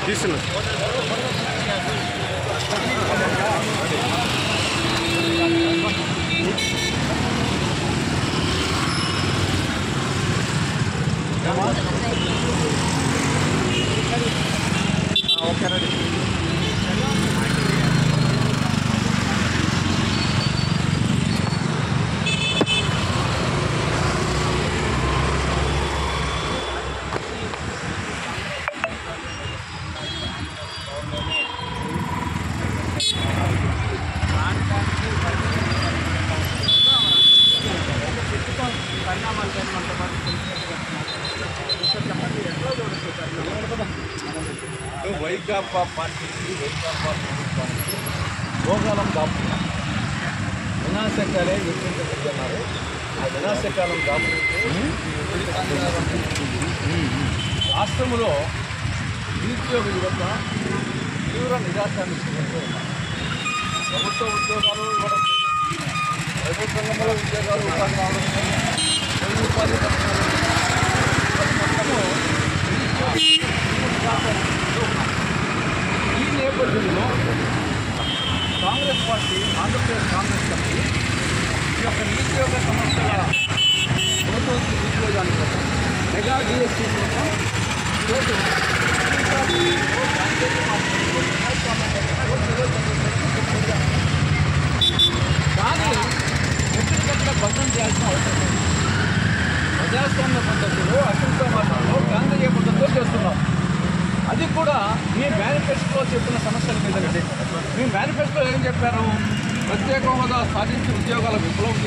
తీస్తున్నా okay ready Vaikapa పార్టీకి వైకాపా ప్రభుత్వానికి భోగాలం దాపుతున్నారు వినాశకాలే విభజించబడుతున్నారు ఆ వినాశకాలం దాపుతుంటే రాష్ట్రంలో నిరుద్యోగ యువత తీవ్ర నిరాశాన్ని చెందుతూ ఉన్నారు ప్రభుత్వ ఉద్యోగాలు ఇవ్వడం లేదు. ప్రైవేట్ రంగంలో ఉద్యోగాలు ఉపాధి రావడం లేదు. పొరుగు ఉపాధి పథకాలు మొత్తము ఈ నేపథ్యంలో కాంగ్రెస్ పార్టీ ఆంధ్రప్రదేశ్ కాంగ్రెస్ కమిటీ ఈ యొక్క నిరుద్యోగ సమస్యల ప్రభుత్వ ఉద్యోగాల కోసం మెగా డిఎస్సీ కోసం ఈరోజు కానీ ఎప్పటికక్కడ బంధం చేయాల్సిన అవసరం లేదు ప్రజాస్వామ్య పద్ధతిలో అహింస మార్గంలో గాంధీయ పద్ధతిలో చేస్తున్నాం అది కూడా మీ మేనిఫెస్టోలో చెప్పిన సమస్యల మీద మీ మేనిఫెస్టోలో ఏం చెప్పారు ప్రత్యేక హోదా సాధించి ఉద్యోగాల విప్లవం